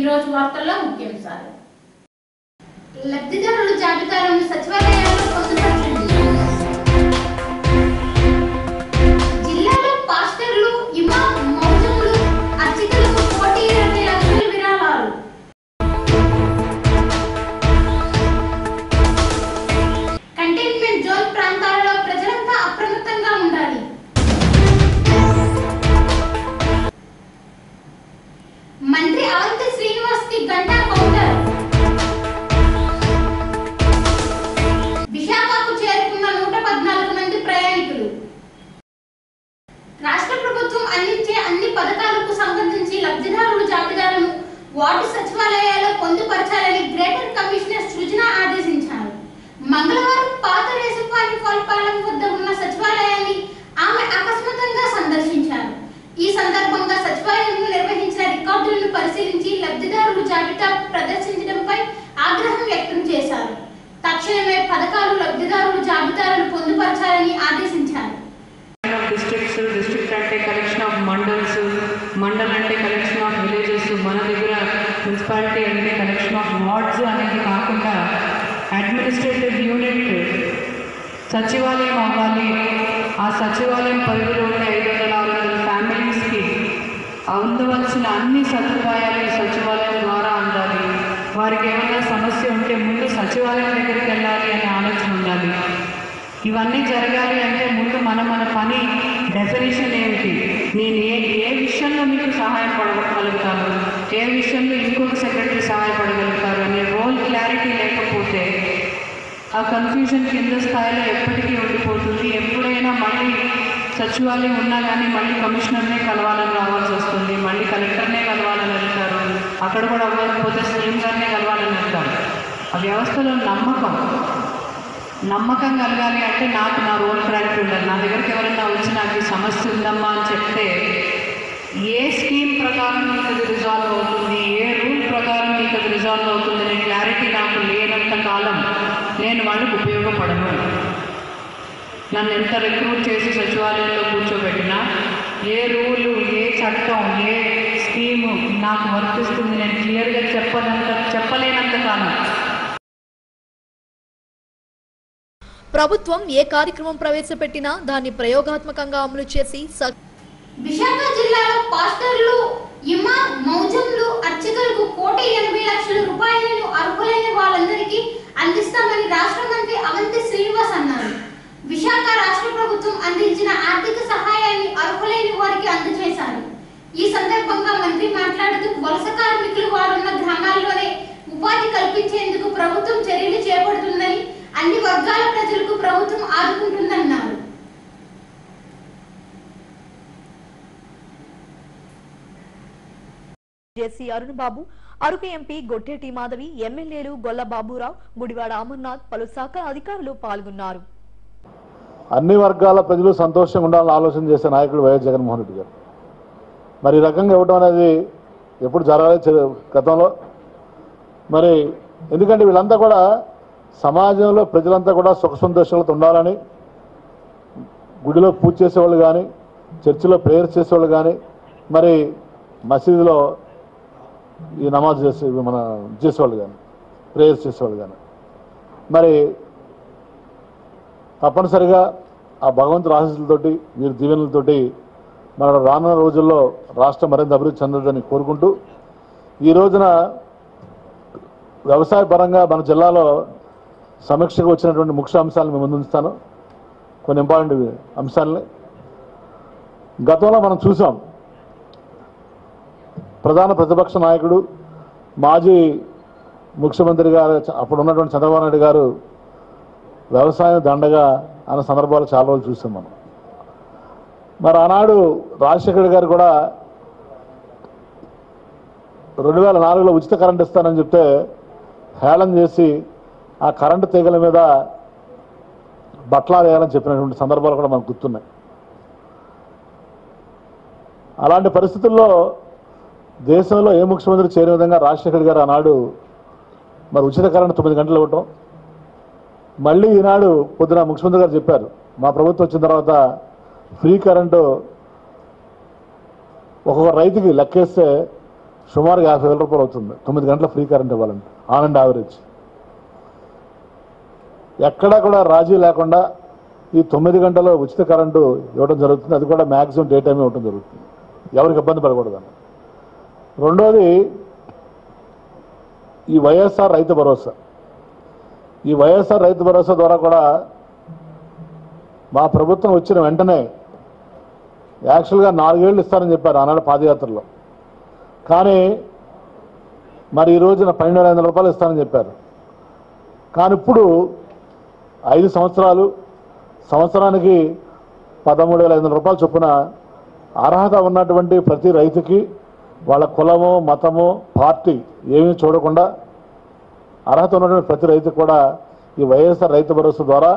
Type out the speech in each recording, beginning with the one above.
ఈ రోజు వార్తల్లో ముఖ్యాంశాలు లబ్ధిదారుల జాబితాలను సచివాలయాల్లో పొందుపరచండి జిల్లాలో పాస్టర్లు ఇమాం మౌజములు అర్చకులకు కోటి ఇరవై లక్షల విరాళాలు కంటైన్మెంట్ జోన్ ప్రాంతాలలో ప్రజలంతా అప్రమత్తంగా ఉండాలి మంత్రి అవంతి శ్రీనివాస్ కి గంటా కౌంటర్ విశాఖకు చేరుకున్న నూట పద్నాలుగు మంది ప్రయాణికులు రాష్ట్ర ప్రభుత్వం అందించే అన్ని పథకాలకు సంబంధించి లబ్ధిదారుల జాబితాలను వార్డు సచివాలయాల్లో పొందుపరచాలని గ్రేటర్ కమిషనర్ సృజన ఆదేశించారు మంగళవారం పాత రేసుపాటి పాలపాలెం వద్ద ఉన్న సచివాలయాన్ని ఆమె అకస్మాత్తుగా సందర్శించారు ఈ సందర్భంగా సచివాలయంలో నిర్వహించిన రికార్డులను పరిశీలించి లబ్ధిదారుల జాబితా ప్రదర్శించడంపై ఆగ్రహం వ్యక్తం చేశారు తక్షణమే పథకాలు లబ్ధిదారుల జాబితాలను పొందుపరచాలని ఆదేశించారు of districts, district అంటే కలెక్షన్ ఆఫ్ మండల్స్ మండల్ అంటే కలెక్షన్ ఆఫ్ విలేజెస్ మన దగ్గర మున్సిపాలిటీ అంటే కలెక్షన్ ఆఫ్ వార్డ్స్ అనేది కాకుండా అడ్మినిస్ట్రేటివ్ యూనిట్ సచివాలయం అవ్వాలి ఆ సచివాలయం పరిధిలో ఉండే ఐదు వందల ఆరు వందల ఫ్యామిలీస్కి అందవలసిన అన్ని సదుపాయాలు ఈ సచివాలయం ద్వారా అందాలి వారికి ఏమైనా సమస్య ఉంటే ముందు సచివాలయం దగ్గరికి వెళ్ళాలి అనే ఆలోచన ఉండాలి ఇవన్నీ జరగాలి అంటే ముందు మనం మన పని డెఫినేషన్ ఏమిటి నేను ఏ ఏ విషయంలో మీకు సహాయపడగలుగుతాను ఏ విషయంలో ఇంకొక సెక్రటరీ సహాయపడగలుగుతారు అనే రోల్ క్లారిటీ లేకపోతే ఆ కన్ఫ్యూజన్ కింద స్థాయిలో ఎప్పటికీ ఉండిపోతుంది ఎప్పుడైనా మళ్ళీ సచివాలయం ఉన్నా కానీ మళ్ళీ కమిషనర్నే కలవాలని రావాల్సి వస్తుంది మళ్ళీ కలెక్టర్నే కలవాలని వెళ్తారు అక్కడ కూడా అవ్వకపోతే సీఎం గారినే కలవాలని వెళ్తారు ఆ వ్యవస్థలో నమ్మకం నమ్మకం కలగాలి అంటే నాకు నా రోల్ క్లారిటీ ఉండాలి నా దగ్గరికి ఎవరైనా వచ్చి నాకు ఈ సమస్య ఉందమ్మా అని చెప్తే ఏ స్కీమ్ ప్రకారం మీకు అది రిజాల్వ్ అవుతుంది ఏ రూల్ ప్రకారం మీకు అది రిజాల్వ్ అవుతుంది అనే క్లారిటీ నాకు లేనంత కాలం నేను వాళ్ళకు ఉపయోగపడను నన్ను ఎంత రిక్రూట్ చేసి సచివాలయంలో కూర్చోబెట్టినా ఏ రూలు ఏ చట్టం ఏ స్కీము నాకు వర్తిస్తుంది నేను క్లియర్గా చెప్పనంత చెప్పలేనంత కాలం ప్రభుత్వం ఏ కార్యక్రమం ప్రవేశపెట్టినా దాన్ని ప్రయోగాత్మకంగా అమలు చేసి స- విశాఖ జిల్లాలో పాస్టర్లు ఇమాం మౌజంలు అర్చకులకు కోటి ఎనభై లక్షల రూపాయలను అర్హులైన వాళ్ళందరికీ అందిస్తామని రాష్ట్ర మంత్రి అవంతి శ్రీనివాస్ అన్నారు విశాఖ రాష్ట్ర ప్రభుత్వం అందించిన ఆర్థిక సహాయాన్ని అర్హులైన వారికి అందజేశారు ఈ సందర్భంగా మంత్రి మాట్లాడుతూ వలస కార్మికులు వారున్న గ్రామాల్లోనే ఉపాధి కల్పించేందుకు ప్రభుత్వం చర్యలు చేపడుతుందని అన్ని వర్గాల ప్రజలకు ప్రభుత్వం ఆదుకుంటుందన్నారు జేసీ అరుణ్ బాబు అరకు ఎంపీ గొట్టేటి మాధవి ఎమ్మెల్యేలు గొల్ల బాబురావు గుడివాడ అమర్నాథ్ పలు శాఖ అధికారులు పాల్గొన్నారు అన్ని వర్గాల ప్రజలు సంతోషంగా ఉండాలని ఆలోచన చేసే నాయకుడు వైఎస్ జగన్మోహన్ రెడ్డి గారు మరి ఈ రకంగా ఇవ్వడం అనేది ఎప్పుడు జరగాలి చ- గతంలో మరి ఎందుకంటే వీళ్ళంతా కూడా సమాజంలో ప్రజలంతా కూడా సుఖ సంతోషాలతో ఉండాలని గుడిలో పూజ చేసేవాళ్ళు కానీ చర్చిలో ప్రేయర్ చేసేవాళ్ళు కానీ మరి మసీదులో ఈ నమాజ్ చేసే మన చేసేవాళ్ళు కానీ ప్రేయర్స్ చేసేవాళ్ళు కానీ మరి తప్పనిసరిగా ఆ భగవంతుడి ఆశీస్సులతోటి వీరి దీవెనలతోటి మన రానున్న రోజుల్లో రాష్ట్రం మరింత అభివృద్ధి చెందదని కోరుకుంటూ ఈ రోజున వ్యవసాయ పరంగా మన జిల్లాలో సమీక్షకు వచ్చినటువంటి ముఖ్య అంశాలను మేము ముందుంచుతాను కొన్ని ఇంపార్టెంట్ అంశాలని గతంలో మనం చూసాం ప్రధాన ప్రతిపక్ష నాయకుడు మాజీ ముఖ్యమంత్రి గారు అప్పుడు ఉన్నటువంటి చంద్రబాబు నాయుడు గారు వ్యవసాయం దండగా అనే సందర్భాలు చాలా రోజులు చూసాం మనం మరి ఆనాడు రాజశేఖర్ గారు కూడా రెండు వేల నాలుగులో ఉచిత కరెంట్ ఇస్తానని చెప్తే హేళన చేసి ఆ కరెంటు తీగల మీద బట్టలు వేయాలని చెప్పినటువంటి సందర్భాలు కూడా మనకు గుర్తున్నాయి అలాంటి పరిస్థితుల్లో దేశంలో ఏ ముఖ్యమంత్రి చేరే విధంగా రాజశేఖర్ గారు ఆనాడు మరి ఉచిత కరెంట్ తొమ్మిది గంటలు ఇవ్వటం మళ్ళీ ఈనాడు పొద్దున ముఖ్యమంత్రి గారు చెప్పారు మా ప్రభుత్వం వచ్చిన తర్వాత ఫ్రీ కరెంటు ఒక్కొక్క రైతుకి లెక్కేస్తే సుమారు యాభై వేల రూపాయలు అవుతుంది తొమ్మిది గంటల ఫ్రీ కరెంట్ ఇవ్వాలంటే ఆన్ అండ్ యావరేజ్ ఎక్కడా కూడా రాజీ లేకుండా ఈ తొమ్మిది గంటల ఉచిత కరెంటు ఇవ్వడం జరుగుతుంది అది కూడా మ్యాక్సిమం డే టైం ఇవ్వడం జరుగుతుంది ఎవరికి ఇబ్బంది పడకూడదని రెండోది ఈ వైఎస్ఆర్ రైతు భరోసా ఈ వైఎస్ఆర్ రైతు భరోసా ద్వారా కూడా మా ప్రభుత్వం వచ్చిన వెంటనే యాక్చువల్గా నాలుగేళ్ళు ఇస్తారని చెప్పారు ఆనాడు పాదయాత్రలో కానీ మరి ఈ రోజున పన్నెండు వేల ఐదు వందల రూపాయలు ఇస్తానని చెప్పారు కానీ ఇప్పుడు ఐదు సంవత్సరాలు సంవత్సరానికి పదమూడు వేల ఐదు వందల రూపాయల చొప్పున అర్హత ఉన్నటువంటి ప్రతి రైతుకి వాళ్ళ కులము మతము పార్టీ ఏమీ చూడకుండా అర్హత ఉన్నటువంటి ప్రతి రైతుకు కూడా ఈ వైఎస్ఆర్ రైతు భరోసా ద్వారా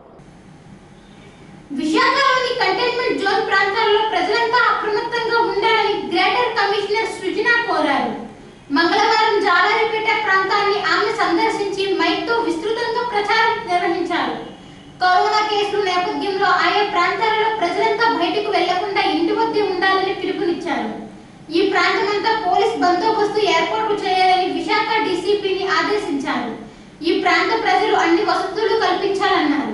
విశాఖలోని కంటైన్మెంట్ జోన్ ప్రాంతాల్లో ప్రజలంతా అప్రమత్తంగా ఉండాలని గ్రేటర్ కమిషనర్ సృజన కోరారు మంగళవారం జాలారిపేట ప్రాంతాన్ని ఆమె సందర్శించి మైక్తో విస్తృతంగా ప్రచారం నిర్వహించారు కరోనా కేసుల నేపథ్యంలో ఆయా ప్రాంతాలలో ప్రజలంతా బయటకు వెళ్లకుండా ఇంటి వద్దే ఉండాలని పిలుపునిచ్చారు ఈ ప్రాంతమంతా పోలీస్ బందోబస్తు ఏర్పాట్లు చేయాలని విశాఖ డీసీపీని ఆదేశించారు ఈ ప్రాంత ప్రజలు అన్ని వసతులు కల్పించాలన్నారు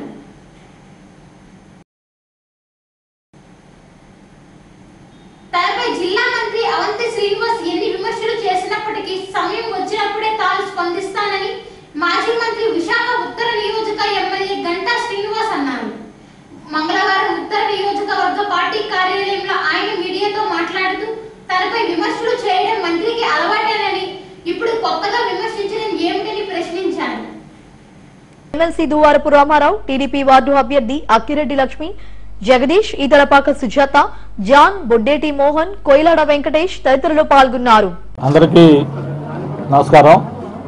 తనపై జిల్లా మంత్రి అవంతి శ్రీనివాస్ ఎన్ని విమర్శలు చేసినప్పటికీ సమయం వచ్చినప్పుడే తాను స్పందిస్తానని మాజీ మంత్రి విశాఖ ఉత్తర నియోజక ఎమ్మెల్యే గంటా శ్రీనివాస్ అన్నారు మంగళవారం ఉత్తర నియోజకవర్గ పార్టీ కార్యాలయంలో ఆయన మీడియాతో మాట్లాడుతూ తనపై విమర్శలు చేయడం మంత్రికి అలవాటేనని ఇప్పుడు కొత్తగా విమర్శించడం ఏమిటని ప్రశ్నించారు MLC Duvarapu Ramarao TDP ward అభ్యర్థి అక్కిరెడ్డి లక్ష్మి జగదీష్ ఈతలపాక సుజాత జాన్ బొడ్డేటి మోహన్ కోయిలాడ వెంకటేష్ తదితరులు పాల్గొన్నారు అందరికీ నమస్కారం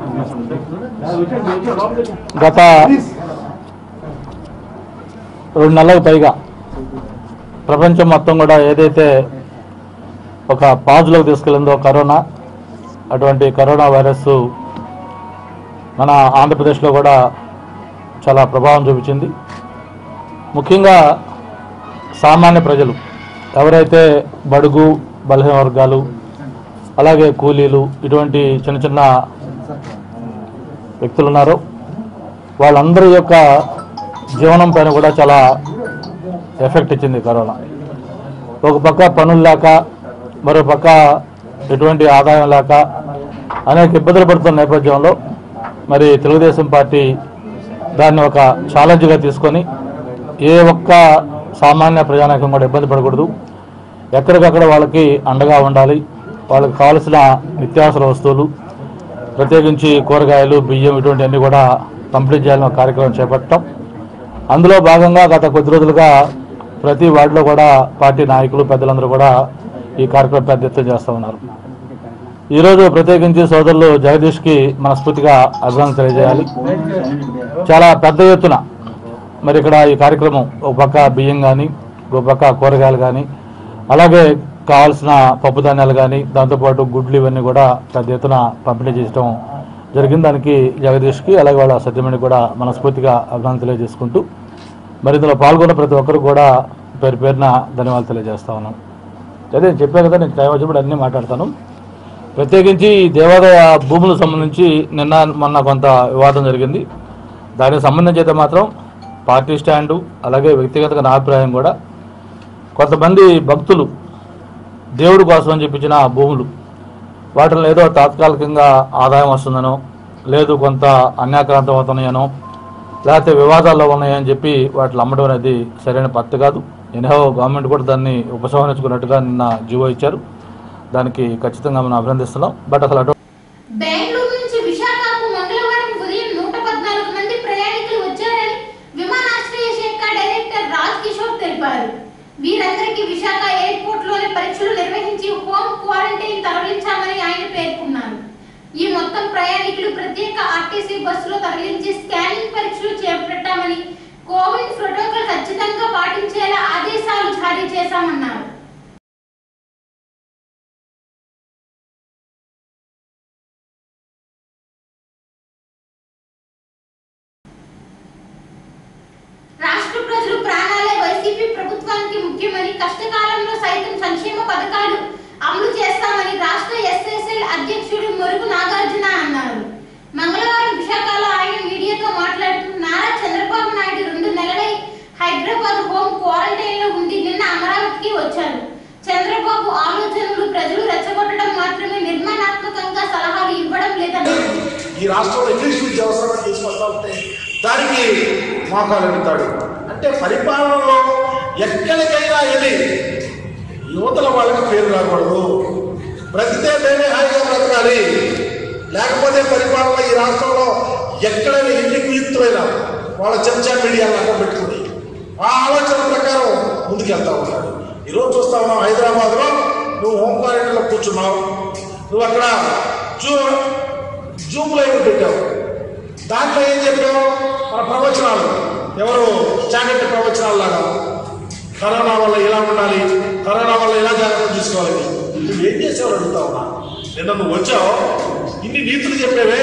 గత రెండు నెలలకు పైగా ప్రపంచం మొత్తం కూడా ఏదైతే ఒక పాజులోకి తీసుకెళ్ళిందో కరోనా అటువంటి కరోనా వైరస్ మన ఆంధ్రప్రదేశ్లో కూడా చాలా ప్రభావం చూపించింది ముఖ్యంగా సామాన్య ప్రజలు ఎవరైతే బడుగు బలహీన వర్గాలు అలాగే కూలీలు ఇటువంటి చిన్న చిన్న వ్యక్తులు ఉన్నారో వాళ్ళందరి యొక్క జీవనం పైన కూడా చాలా ఎఫెక్ట్ ఇచ్చింది కరోనా ఒక పక్క పనులు లేక మరో పక్క ఎటువంటి ఆదాయం లేక అనేక ఇబ్బందులు పడుతున్న నేపథ్యంలో మరి తెలుగుదేశం పార్టీ దాన్ని ఒక ఛాలెంజ్గా తీసుకొని ఏ ఒక్క సామాన్య ప్రజానాయకం కూడా ఇబ్బంది పడకూడదు ఎక్కడికక్కడ వాళ్ళకి అండగా ఉండాలి వాళ్ళకి కావలసిన నిత్యావసర వస్తువులు ప్రత్యేకించి కూరగాయలు బియ్యం ఇటువంటివన్నీ కూడా పంపిణీ చేయాలని ఒక కార్యక్రమం చేపట్టడం అందులో భాగంగా గత కొద్ది రోజులుగా ప్రతి వార్డులో కూడా పార్టీ నాయకులు పెద్దలందరూ కూడా ఈ కార్యక్రమం పెద్ద ఎత్తున చేస్తూ ఉన్నారు ఈరోజు ప్రత్యేకించి సోదరులు జగదీష్కి మనస్ఫూర్తిగా అభినందన తెలియజేయాలి చాలా పెద్ద ఎత్తున మరి ఇక్కడ ఈ కార్యక్రమం ఒక పక్క బియ్యం కానీ ఒక పక్క కూరగాయలు కానీ అలాగే కావాల్సిన పప్పు ధాన్యాలు కానీ దాంతోపాటు గుడ్లు ఇవన్నీ కూడా పెద్ద ఎత్తున పంపిణీ చేయడం జరిగింది దానికి జగదీష్కి అలాగే వాళ్ళ సత్యమణి కూడా మనస్ఫూర్తిగా అభినందన తెలియజేసుకుంటూ మరి ఇందులో పాల్గొన్న ప్రతి ఒక్కరు కూడా పేరు పేరున ధన్యవాదాలు తెలియజేస్తా ఉన్నాం అదే నేను చెప్పాను కదా నేను టైం వచ్చినప్పుడు అన్నీ మాట్లాడతాను ప్రత్యేకించి ఈ దేవాదాయ భూములకు సంబంధించి నిన్న మొన్న కొంత వివాదం జరిగింది దానికి సంబంధించి అయితే మాత్రం పార్టీ స్టాండు అలాగే వ్యక్తిగతంగా నా అభిప్రాయం కూడా కొంతమంది భక్తులు దేవుడి కోసం అని చెప్పించిన ఆ భూములు వాటిని ఏదో తాత్కాలికంగా ఆదాయం వస్తుందనో లేదు కొంత అన్యాక్రాంతం అవుతున్నాయనో లేకపోతే వివాదాల్లో ఉన్నాయని చెప్పి వాటిని అమ్మడం అనేది సరైన పద్ధతి కాదు ఎనో గవర్నమెంట్ కూడా దాన్ని ఉపసంహరించుకున్నట్టుగా నిన్న జీవో ఇచ్చారు దానికి ఖచ్చితంగా మనం అభినందిస్తున్నాం బట్ అసలు అటు బెంగళూరు నుంచి విశాఖకు మంగళవారం ఉదయం నూట పద్నాలుగు మంది ప్రయాణికులు వచ్చారని విమానాశ్రయ శాఖ డైరెక్టర్ రాజ్ కిషోర్ తెలిపారు వీరందరికీ విశాఖ ఎయిర్పోర్ట్ లోనే పరీక్షలు నిర్వహించి హోమ్ క్వారంటైన్ తరలించామని ఆయన పేర్కొన్నారు ఈ మొత్తం ప్రయాణికులు ప్రత్యేక ఆర్టీసీ బస్సులో తరలించి స్కానింగ్ పరీక్షలు చేపట్టామని కోవిడ్ ప్రోటోకాల్ ఖచ్చితంగా పాటించేలా ఆదేశాలు జారీ చేశామన్నారు రాష్ట్ర ప్రజలు ప్రాణాలే వైసీపీ ప్రభుత్వానికి ముఖ్యమని కష్టకాలంలో సైతం సంక్షేమ పథకాలు అమలు చేస్తామని రాష్ట్ర ఎస్ఎస్ఎల్ అధ్యక్షుడు మురుగు నాగార్జున అన్నారు మంగళవారం విశాఖలో ఆయన మీడియాతో మాట్లాడుతూ నారా చంద్రబాబు నాయుడు రెండు నెలలై హైదరాబాద్ హోమ్ క్వారంటైన్ లో ఉండి నిన్న అమరావతికి వచ్చారు చంద్రబాబు ఆలోచనలు ప్రజలు రెచ్చగొట్టడం మాత్రమే నిర్మాణాత్మకంగా సలహాలు ఇవ్వడం లేదన్నారు ఈ రాష్ట్రంలో ఇంగ్లీష్ విద్య అవసరమని తీసుకొస్తా ఉంటే దానికి మోకాలు అడుగుతాడు అంటే పరిపాలనలో ఎక్కడికైనా వెళ్ళి యువతల వాళ్ళకి పేరు రాకూడదు బ్రతితే మేమే హాయిగా బ్రతకాలి లేకపోతే పరిపాలన ఈ రాష్ట్రంలో ఎక్కడైనా ఎన్ని కుయుక్తులైనా వాళ్ళ చెంచా మీడియాలను అడ్డం పెట్టుకుని ఆ ఆలోచన ప్రకారం ముందుకెళ్తా ఉంటాడు ఈరోజు చూస్తా ఉన్నాం హైదరాబాద్లో నువ్వు హోమ్ క్వారంటైన్లో కూర్చున్నావు నువ్వు అక్కడ జూ జూమ్ లైవ్ పెట్టావు దాంట్లో ఏం చెప్పావు మన ప్రవచనాలు ఎవరు చాగంటి ప్రవచనాలు లాగా కరోనా వల్ల ఇలా ఉండాలి కరోనా వల్ల ఇలా జాగ్రత్తలు తీసుకోవాలి నువ్వు ఏం చేసావు అడుగుతా ఉన్నా నిన్న నువ్వు వచ్చావు ఇన్ని నీతులు చెప్పేవే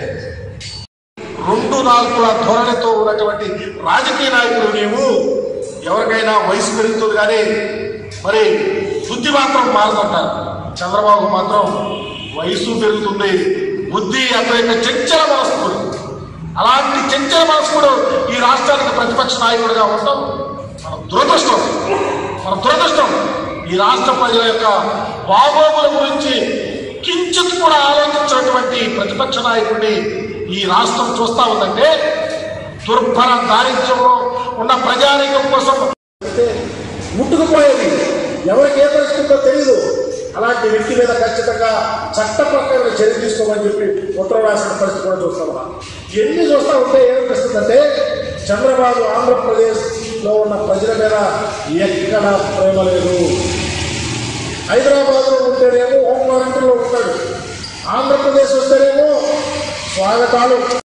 రెండు నాలుగుల ధోరణితో ఉన్నటువంటి రాజకీయ నాయకులు నీవు ఎవరికైనా వయసు పెరుగుతుంది కానీ మరి బుద్ధి మాత్రం మారుతుంటారు చంద్రబాబు మాత్రం వయసు పెరుగుతుంది బుద్ధి అతని చంచల మనస్కుడు అలాంటి చంచల మనస్కుడు ఈ రాష్ట్రానికి ప్రతిపక్ష నాయకుడిగా ఉండడం మన దురదృష్టం మన దురదృష్టం ఈ రాష్ట్ర ప్రజల యొక్క బాగోగుల గురించి కించిత్ కూడా ఆలోచించినటువంటి ప్రతిపక్ష నాయకుడిని ఈ రాష్ట్రం చూస్తా ఉందంటే దుర్భర దారిద్ర్యంలో ఉన్న ప్రజానీకం కోసం ముట్టుకుపోయేది ఎవరికి ఏ పరిస్థితితో తెలియదు అలాంటి వ్యక్తి మీద ఖచ్చితంగా చట్ట ప్రకారం చర్య తీసుకోమని చెప్పి ఉత్తరం రాసిన పరిస్థితి కూడా చూస్తాం ఎన్ని చూస్తా ఉంటే ఏమనిపిస్తుందంటే చంద్రబాబు ఆంధ్రప్రదేశ్ లో ఉన్న ప్రజల మీద ఎక్కడ ప్రేమ లేదు హైదరాబాద్ లో ఉంటేనేమో హోమ్ క్వారంటైన్ లో ఉంటాడు ఆంధ్రప్రదేశ్ వస్తేనేమో స్వాగతాలు